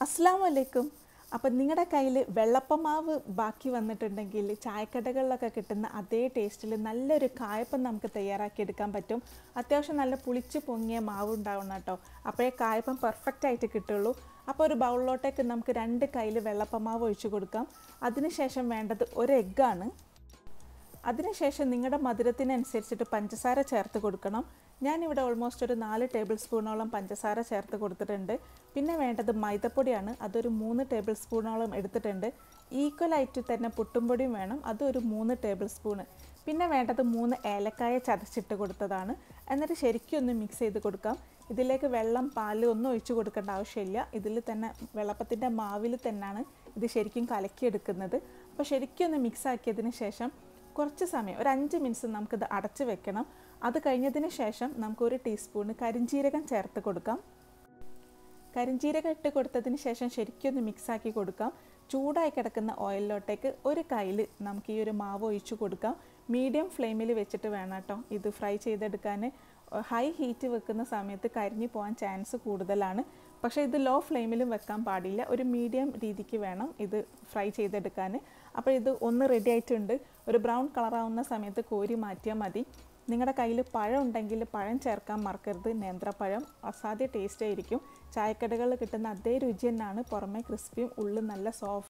അസ്സാം വലൈക്കും അപ്പം നിങ്ങളുടെ കയ്യിൽ വെള്ളപ്പമാവ് ബാക്കി വന്നിട്ടുണ്ടെങ്കിൽ ചായക്കടകളിലൊക്കെ കിട്ടുന്ന അതേ ടേസ്റ്റിൽ നല്ലൊരു കായപ്പം നമുക്ക് തയ്യാറാക്കി എടുക്കാൻ പറ്റും അത്യാവശ്യം നല്ല പുളിച്ച് പൊങ്ങിയ മാവ് ഉണ്ടാവണം കേട്ടോ അപ്പോഴേ കായപ്പം പെർഫെക്റ്റ് ആയിട്ട് കിട്ടുള്ളൂ അപ്പോൾ ഒരു ബൗളിലോട്ടേക്ക് നമുക്ക് രണ്ട് കയ്യിൽ വെള്ളപ്പമാവ് ഒഴിച്ച് കൊടുക്കാം അതിനുശേഷം വേണ്ടത് ഒരു എഗ്ഗാണ് അതിനുശേഷം നിങ്ങളുടെ മധുരത്തിനനുസരിച്ചിട്ട് പഞ്ചസാര ചേർത്ത് കൊടുക്കണം ഞാനിവിടെ ഓൾമോസ്റ്റ് ഒരു നാല് ടേബിൾ സ്പൂണോളം പഞ്ചസാര ചേർത്ത് കൊടുത്തിട്ടുണ്ട് പിന്നെ വേണ്ടത് മൈദപ്പൊടിയാണ് അതൊരു മൂന്ന് ടേബിൾ സ്പൂണോളം എടുത്തിട്ടുണ്ട് ഈക്വലായിട്ട് തന്നെ പുട്ടുംപൊടിയും വേണം അതൊരു മൂന്ന് ടേബിൾ സ്പൂണ് പിന്നെ വേണ്ടത് മൂന്ന് ഏലക്കായ ചതച്ചിട്ട് കൊടുത്തതാണ് എന്നിട്ട് ശരിക്കും ഒന്ന് മിക്സ് ചെയ്ത് കൊടുക്കാം ഇതിലേക്ക് വെള്ളം പാല് ഒന്നും ഒഴിച്ചു കൊടുക്കേണ്ട ആവശ്യമില്ല ഇതിൽ തന്നെ വെള്ളപ്പത്തിൻ്റെ മാവിൽ തന്നെയാണ് ഇത് ശരിക്കും കലക്കിയെടുക്കുന്നത് അപ്പോൾ ശരിക്കും ഒന്ന് മിക്സ് ആക്കിയതിന് ശേഷം കുറച്ച് സമയം ഒരു അഞ്ച് മിനിറ്റ്സ് നമുക്കിത് അടച്ച് വെക്കണം അത് കഴിഞ്ഞതിന് ശേഷം നമുക്കൊരു ടീസ്പൂണ് കരിഞ്ജീരകം ചേർത്ത് കൊടുക്കാം കരിഞ്ജീരകം ഇട്ട് കൊടുത്തതിന് ശേഷം ശരിക്കും ഒന്ന് മിക്സാക്കി കൊടുക്കാം ചൂടായി കിടക്കുന്ന ഓയിലിലോട്ടേക്ക് ഒരു കയ്യിൽ നമുക്ക് ഈ ഒരു മാവ് ഒഴിച്ചു കൊടുക്കാം മീഡിയം ഫ്ലെയിമിൽ വെച്ചിട്ട് വേണം കേട്ടോ ഇത് ഫ്രൈ ചെയ്തെടുക്കാൻ ഹൈ ഹീറ്റ് വെക്കുന്ന സമയത്ത് കരിഞ്ഞു പോകാൻ ചാൻസ് കൂടുതലാണ് പക്ഷേ ഇത് ലോ ഫ്ലെയിമിലും വെക്കാൻ പാടില്ല ഒരു മീഡിയം രീതിക്ക് വേണം ഇത് ഫ്രൈ ചെയ്തെടുക്കാൻ അപ്പോൾ ഇത് ഒന്ന് റെഡി ആയിട്ടുണ്ട് ഒരു ബ്രൗൺ കളറാവുന്ന സമയത്ത് കോരി മാറ്റിയാൽ മതി നിങ്ങളുടെ കയ്യിൽ പഴം ഉണ്ടെങ്കിൽ പഴം ചേർക്കാൻ മറക്കരുത് നേന്ത്രപ്പഴം അസാധ്യ ടേസ്റ്റ് ആയിരിക്കും ചായക്കടകളിൽ കിട്ടുന്ന അതേ രുചി തന്നെയാണ് പുറമേ ക്രിസ്പിയും ഉള്ളിൽ നല്ല സോഫ്റ്റ്